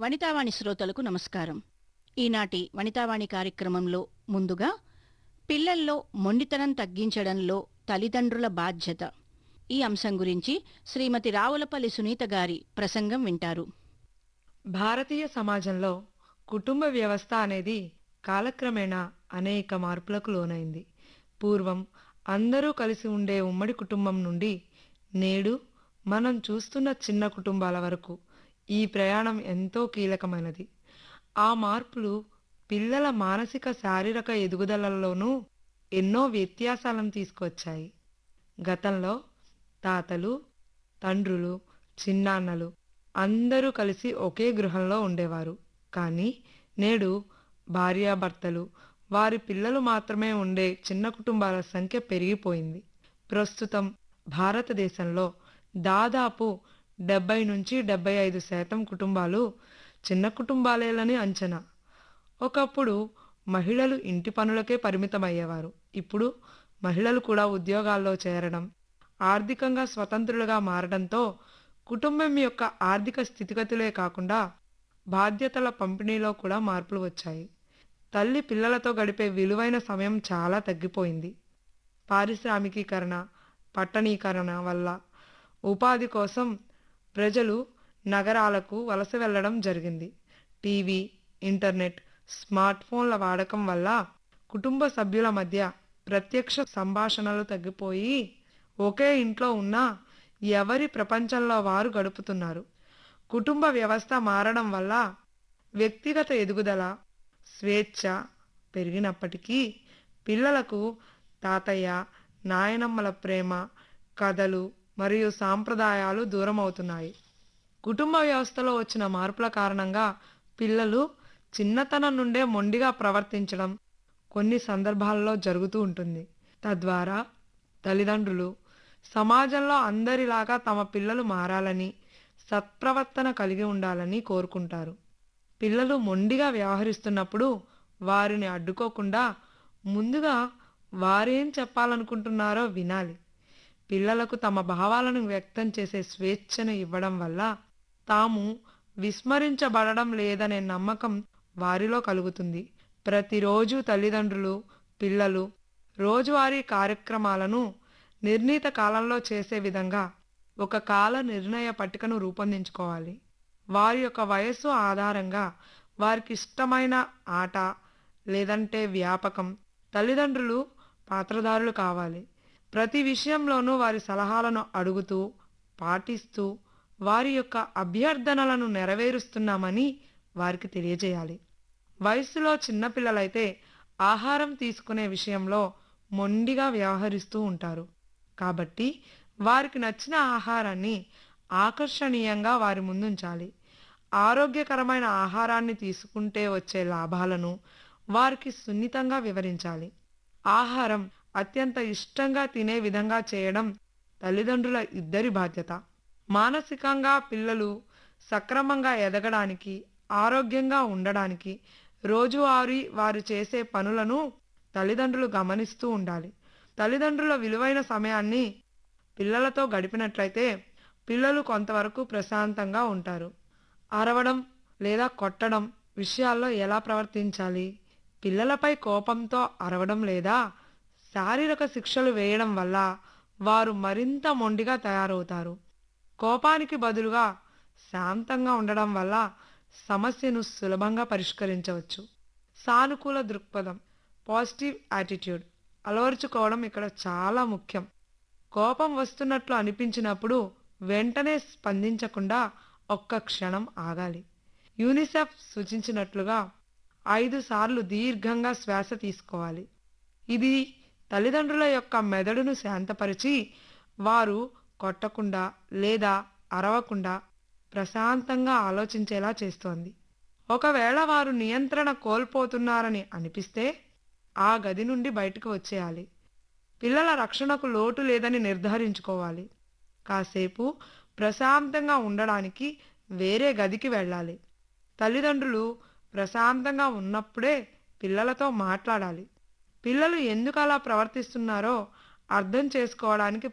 వనితావాణి శ్రోతలకు నమస్కారం ఈనాటి వనితావాణి కార్యక్రమంలో ముందుగా పిల్లల్లో మొండితనం తగ్గించడంలో తల్లిదండ్రుల బాధ్యత ఈ అంశం గురించి శ్రీమతి రావులపల్లి సునీత గారి ప్రసంగం వింటారు భారతీయ సమాజంలో కుటుంబ వ్యవస్థ అనేది కాలక్రమేణా అనేక మార్పులకు లోనైంది పూర్వం అందరూ కలిసి ఉండే ఉమ్మడి కుటుంబం నుండి నేడు మనం చూస్తున్న చిన్న కుటుంబాల వరకు ఈ ప్రయాణం ఎంతో కీలకమైనది ఆ మార్పులు పిల్లల మానసిక శారీరక ఎదుగుదలలోనూ ఎన్నో వ్యత్యాసాలను తీసుకొచ్చాయి గతంలో తాతలు తండ్రులు చిన్నాన్నలు అందరూ కలిసి ఒకే గృహంలో ఉండేవారు కానీ నేడు భార్యాభర్తలు వారి పిల్లలు మాత్రమే ఉండే చిన్న కుటుంబాల సంఖ్య పెరిగిపోయింది ప్రస్తుతం భారతదేశంలో దాదాపు డెబ్బై నుంచి డెబ్బై ఐదు శాతం కుటుంబాలు చిన్న కుటుంబాలేలని అంచనా ఒకప్పుడు మహిళలు ఇంటి పనులకే పరిమితమయ్యేవారు ఇప్పుడు మహిళలు కూడా ఉద్యోగాల్లో చేరడం ఆర్థికంగా స్వతంత్రులుగా మారడంతో కుటుంబం యొక్క ఆర్థిక స్థితిగతులే కాకుండా బాధ్యతల పంపిణీలో కూడా మార్పులు వచ్చాయి తల్లి పిల్లలతో గడిపే విలువైన సమయం చాలా తగ్గిపోయింది పారిశ్రామికీకరణ పట్టణీకరణ వల్ల ఉపాధి కోసం ప్రజలు నగరాలకు వలస వెళ్ళడం జరిగింది టీవీ ఇంటర్నెట్ స్మార్ట్ ఫోన్ల వాడకం వల్ల కుటుంబ సభ్యుల మధ్య ప్రత్యక్ష సంభాషణలు తగ్గిపోయి ఒకే ఇంట్లో ఉన్న ఎవరి ప్రపంచంలో వారు గడుపుతున్నారు కుటుంబ వ్యవస్థ మారడం వల్ల వ్యక్తిగత ఎదుగుదల స్వేచ్ఛ పెరిగినప్పటికీ పిల్లలకు తాతయ్య నాయనమ్మల ప్రేమ కథలు మరియు సాంప్రదాయాలు దూరం అవుతున్నాయి కుటుంబ వ్యవస్థలో వచ్చిన మార్పుల కారణంగా పిల్లలు చిన్నతనం నుండే మొండిగా ప్రవర్తించడం కొన్ని సందర్భాల్లో జరుగుతూ ఉంటుంది తద్వారా తల్లిదండ్రులు సమాజంలో అందరిలాగా తమ పిల్లలు మారాలని సత్ప్రవర్తన కలిగి ఉండాలని కోరుకుంటారు పిల్లలు మొండిగా వ్యవహరిస్తున్నప్పుడు వారిని అడ్డుకోకుండా ముందుగా వారేం చెప్పాలనుకుంటున్నారో వినాలి పిల్లలకు తమ భావాలను వ్యక్తం చేసే స్వేచ్ఛను ఇవ్వడం వల్ల తాము విస్మరించబడడం లేదనే నమ్మకం వారిలో కలుగుతుంది ప్రతిరోజు తల్లిదండ్రులు పిల్లలు రోజువారీ కార్యక్రమాలను నిర్ణీత కాలంలో చేసే విధంగా ఒక కాల నిర్ణయ పట్టికను రూపొందించుకోవాలి వారి యొక్క వయస్సు ఆధారంగా వారికి ఇష్టమైన ఆట లేదంటే వ్యాపకం తల్లిదండ్రులు పాత్రదారులు కావాలి ప్రతి విషయంలోనూ వారి సలహాలను అడుగుతూ పాటిస్తూ వారి యొక్క అభ్యర్థనలను నెరవేరుస్తున్నామని వారికి తెలియజేయాలి వయస్సులో చిన్నపిల్లలైతే ఆహారం తీసుకునే విషయంలో మొండిగా వ్యవహరిస్తూ ఉంటారు కాబట్టి వారికి నచ్చిన ఆహారాన్ని ఆకర్షణీయంగా వారి ముందుంచాలి ఆరోగ్యకరమైన ఆహారాన్ని తీసుకుంటే వచ్చే లాభాలను వారికి సున్నితంగా వివరించాలి ఆహారం అత్యంత ఇష్టంగా తినే విధంగా చేయడం తల్లిదండ్రుల ఇద్దరి బాధ్యత మానసికంగా పిల్లలు సక్రమంగా ఎదగడానికి ఆరోగ్యంగా ఉండడానికి రోజువారీ వారు చేసే పనులను తల్లిదండ్రులు గమనిస్తూ ఉండాలి తల్లిదండ్రుల విలువైన సమయాన్ని పిల్లలతో గడిపినట్లయితే పిల్లలు కొంతవరకు ప్రశాంతంగా ఉంటారు అరవడం లేదా కొట్టడం విషయాల్లో ఎలా ప్రవర్తించాలి పిల్లలపై కోపంతో అరవడం లేదా శారీరక శిక్షలు వేయడం వల్ల వారు మరింత మొండిగా తయారవుతారు కోపానికి బదులుగా శాంతంగా ఉండడం వల్ల సమస్యను సులభంగా పరిష్కరించవచ్చు సానుకూల దృక్పథం పాజిటివ్ యాటిట్యూడ్ అలవరుచుకోవడం ఇక్కడ చాలా ముఖ్యం కోపం వస్తున్నట్లు అనిపించినప్పుడు వెంటనే స్పందించకుండా ఒక్క క్షణం ఆగాలి యూనిసెఫ్ సూచించినట్లుగా ఐదు సార్లు దీర్ఘంగా శ్వాస తీసుకోవాలి ఇది తల్లిదండ్రుల యొక్క మెదడును శాంతపరిచి వారు కొట్టకుండా లేదా అరవకుండా ప్రశాంతంగా ఆలోచించేలా చేస్తోంది ఒకవేళ వారు నియంత్రణ కోల్పోతున్నారని అనిపిస్తే ఆ గది నుండి బయటకు వచ్చేయాలి పిల్లల రక్షణకు లోటు లేదని నిర్ధారించుకోవాలి కాసేపు ప్రశాంతంగా ఉండడానికి వేరే గదికి వెళ్ళాలి తల్లిదండ్రులు ప్రశాంతంగా ఉన్నప్పుడే పిల్లలతో మాట్లాడాలి పిల్లలు ఎందుకు అలా ప్రవర్తిస్తున్నారో అర్థం చేసుకోవడానికి